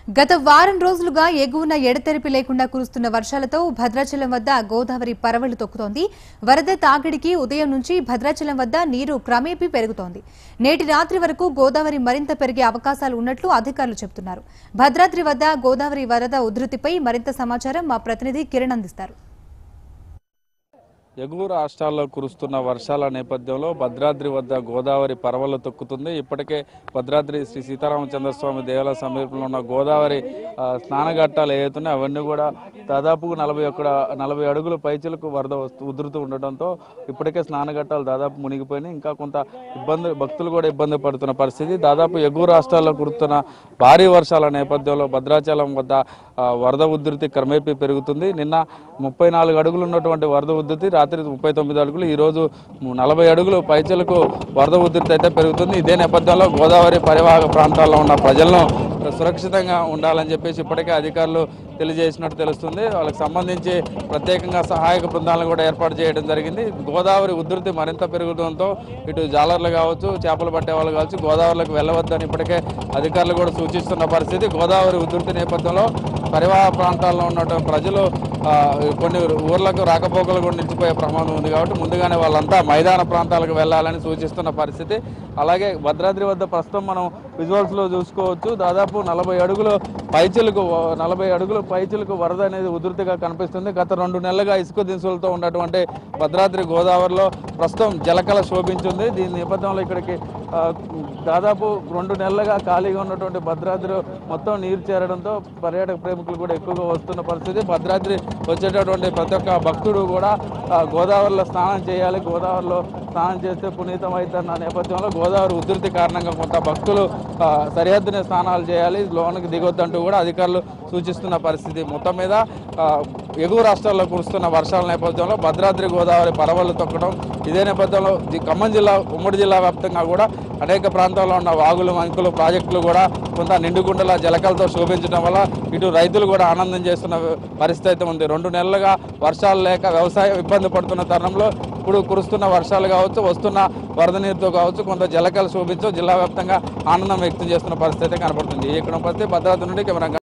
గత వారం రోజులుగా ఎగువన ఎడతెరిపి లేకుండా కురుస్తున్న వర్షాలతో భద్రాచలం వద్ద గోదావరి పరవళ్లు తొక్కుతోంది వరద తాకిడికి ఉదయం నుంచి భద్రాచలం వద్ద నీరు క్రమేపీ పెరుగుతోంది నేటి రాత్రి వరకు గోదావరి మరింత పెరిగే అవకాశాలు ఉన్నట్లు అధికారులు చెబుతున్నారు భద్రాద్రి వద్ద గోదావరి వరద ఉధృతిపై మరింత సమాచారం మా ప్రతినిధి కిరణ్ అందిస్తారు ఎగువ రాష్ట్రాల్లో కురుస్తున్న వర్షాల నేపథ్యంలో భద్రాద్రి వద్ద గోదావరి పరవళ్ళు తొక్కుతుంది ఇప్పటికే భద్రాద్రి శ్రీ సీతారామచంద్రస్వామి దేవాలయ సమీపంలో ఉన్న గోదావరి ఆ, స్నానఘట్టాలు ఏవైతున్నాయో అవన్నీ కూడా దాదాపు నలభై ఒక్క నలభై అడుగుల పైచలకు వరద వస్తు- ఉధృతి ఉండటంతో ఇప్పటికే స్నానఘట్టాలు దాదాపు మునిగిపోయినాయి ఇంకా కొంత ఇబ్బంది భక్తులు కూడా ఇబ్బంది పడుతున్న పరిస్థితి దాదాపు ఎగువ రాష్ట్రాల్లో కురుస్తున్న భారీ వర్షాల నేపథ్యంలో భద్రాచలం వద్ద ఆ, వరద ఉధృతి క్రమేపీ పెరుగుతుంది నిన్న ముప్పై నాలుగు అడుగులు ఉన్నటువంటి వరద ఉధృతి రాత్రి ముప్పై తొమ్మిది అడుగులు ఈ రోజు నలభై అడుగులు పైచలకు వరద ఉధృతి అయితే పెరుగుతుంది ఇదే నేపథ్యంలో గోదావరి పరివాహక ప్రాంతాల్లో ఉన్న ప్రజలను సురక్షితంగా ఉండాలని చెప్పేసి ఇప్పటికే అధికారులు తెలియజేసినట్టు తెలుస్తుంది వాళ్ళకి సంబంధించి ప్రత్యేకంగా సహాయక బృందాలను కూడా ఏర్పాటు చేయడం జరిగింది గోదావరి ఉధృతి మరింత పెరుగుతుండటంతో ఇటు జాలర్లు కావచ్చు చేపలు పట్టే వాళ్ళు కావచ్చు గోదావరిలోకి వెళ్ళవద్దని ఇప్పటికే అధికారులు కూడా సూచిస్తున్న పరిస్థితి గోదావరి ఉధృతి నేపథ్యంలో పరివాహ ప్రాంతాల్లో ఉన్నటువంటి ప్రజలు ఆ, కొన్ని ఊర్లకు రాకపోకలు కూడా నిలిచిపోయే ప్రమాదం ఉంది కాబట్టి ముందుగానే వాళ్ళంతా మైదాన ప్రాంతాలకు వెళ్ళాలని సూచిస్తున్న పరిస్థితి అలాగే భద్రాద్రి వద్ద ప్రస్తుతం మనం విజువల్స్ లో చూసుకోవచ్చు దాదాపు నలభై అడుగులు పైచిలకు నలభై అడుగుల పైచిలకు వరద అనేది ఉధృతిగా కనిపిస్తుంది గత రెండు నెలలుగా ఇసుక దినుసులతో ఉన్నటువంటి భద్రాద్రి గోదావరిలో ప్రస్తుతం జలకళ శోభించింది దీని నేపథ్యంలో ఇక్కడికి ఆ, దాదాపు రెండు నెలలుగా ఖాళీగా ఉన్నటువంటి భద్రాద్రి మొత్తం నీరు చేరడంతో పర్యాటక ప్రేమికులు కూడా ఎక్కువగా వస్తున్న పరిస్థితి భద్రాద్రి వచ్చేటటువంటి ప్రతి ఒక్క భక్తుడు కూడా ఆ, గోదావరిలో స్నానం చేయాలి గోదావరిలో స్నానం చేస్తే పునీతం అవుతున్న నేపథ్యంలో గోదావరి ఉధృతి కారణంగా కొంత భక్తులు ఆ, సరిహద్దునే స్నానాలు చేయాలి లోనికి దిగొద్దంటూ కూడా అధికారులు సూచిస్తున్న పరిస్థితి మొత్తం మీద ఆ, ఎగువ రాష్ట్రాల్లో కురుస్తున్న వర్షాల నేపథ్యంలో భద్రాద్రి గోదావరి పరవళ్ళు తొక్కడం ఇదే నేపథ్యంలో ఈ ఖమ్మం జిల్లా ఉమ్మడి జిల్లా వ్యాప్తంగా కూడా అనేక ప్రాంతాల్లో ఉన్న వాగులు మంకులు ప్రాజెక్టులు కూడా కొంత నిండుగుండల జలకలతో శోభించడం వల్ల ఇటు రైతులు కూడా ఆనందం చేస్తున్న పరిస్థితి అయితే ఉంది రెండు నెలలుగా వర్షాలు లేక వ్యవసాయం ఇబ్బంది పడుతున్న తరుణంలో ఇప్పుడు కురుస్తున్న వర్షాలు కావచ్చు వస్తున్న వరద నీరుతో కావచ్చు కొంత జలకలు శోభించు జిల్లా వ్యాప్తంగా ఆనందం వ్యక్తం చేస్తున్న పరిస్థితి అయితే కనపడుతుంది ఇక్కడ పరిస్థితి భద్రాద్రి నుండి కెమెరా